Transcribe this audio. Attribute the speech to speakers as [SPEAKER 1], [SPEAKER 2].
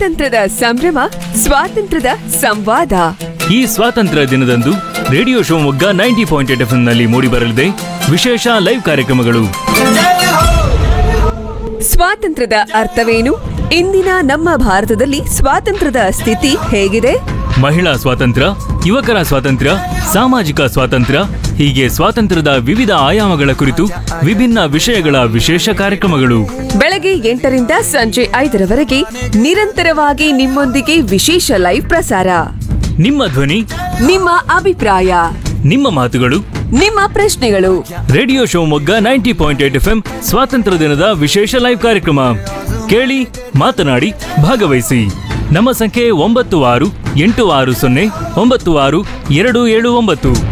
[SPEAKER 1] ಸ್ವಾತಂತ್ರ್ಯದ ಸಂಭ್ರಮ ಸ್ವಾತಂತ್ರ್ಯದ ಸಂವಾದ
[SPEAKER 2] ಈ ಸ್ವಾತಂತ್ರ್ಯ ದಿನದಂದು radio Shivamogga ninety point eight F ನಲ್ಲಿ ಮೂಡಿಬರಲಿದೆ ವಿಶೇಷ ಲೈವ್ ಕಾರ್ಯಕ್ರಮಗಳು
[SPEAKER 1] ಸ್ವಾತಂತ್ರ್ಯದ ಅರ್ಥವೇನು ಇಂದಿನ ನಮ್ಮ ಭಾರತದಲ್ಲಿ ಸ್ವಾತಂತ್ರ್ಯದ ಸ್ಥಿತಿ ಹೇಗಿದೆ
[SPEAKER 2] ಮಹಿಳಾ ಸ್ವಾತಂತ್ರ್ಯ ಯುವಕರ ಸ್ವಾತಂತ್ರ್ಯ ಸಾಮಾಜಿಕ ಸ್ವಾತಂತ್ರ್ಯ ಹೀಗೆ ಸ್ವಾತಂತ್ರ್ಯದ ವಿವಿಧ ಆಯಾಮಗಳ ಕುರಿತು ವಿಭಿನ್ನ ವಿಷಯಗಳ ವಿಶೇಷ ಕಾರ್ಯಕ್ರಮಗಳು
[SPEAKER 1] ಬೆಳಗ್ಗೆ ಎಂಟರಿಂದ ಸಂಜೆ ಐದರವರೆಗೆ ನಿರಂತರವಾಗಿ ನಿಮ್ಮೊಂದಿಗೆ ವಿಶೇಷ ಲೈವ್ ಪ್ರಸಾರ
[SPEAKER 2] ನಿಮ್ಮ ಧ್ವನಿ
[SPEAKER 1] ನಿಮ್ಮ ಅಭಿಪ್ರಾಯ
[SPEAKER 2] ನಿಮ್ಮ ಮಾತುಗಳು
[SPEAKER 1] ನಿಮ್ಮ ಪ್ರಶ್ನೆಗಳು
[SPEAKER 2] radio Shivamogga ninety point eight F M ಸ್ವಾತಂತ್ರ್ಯ ದಿನದ ವಿಶೇಷ ಲೈವ್ ಕಾರ್ಯಕ್ರಮ ಕೇಳಿ ಮಾತನಾಡಿ ಭಾಗವಹಿಸಿ ನಮ್ಮ ಸಂಖ್ಯೆ ಒಂಬತ್ತು ಆರು ಎಂಟು ಆರು ಸೊನ್ನೆ ಒಂಬತ್ತು ಆರು ಎರಡು ಏಳು ಒಂಬತ್ತು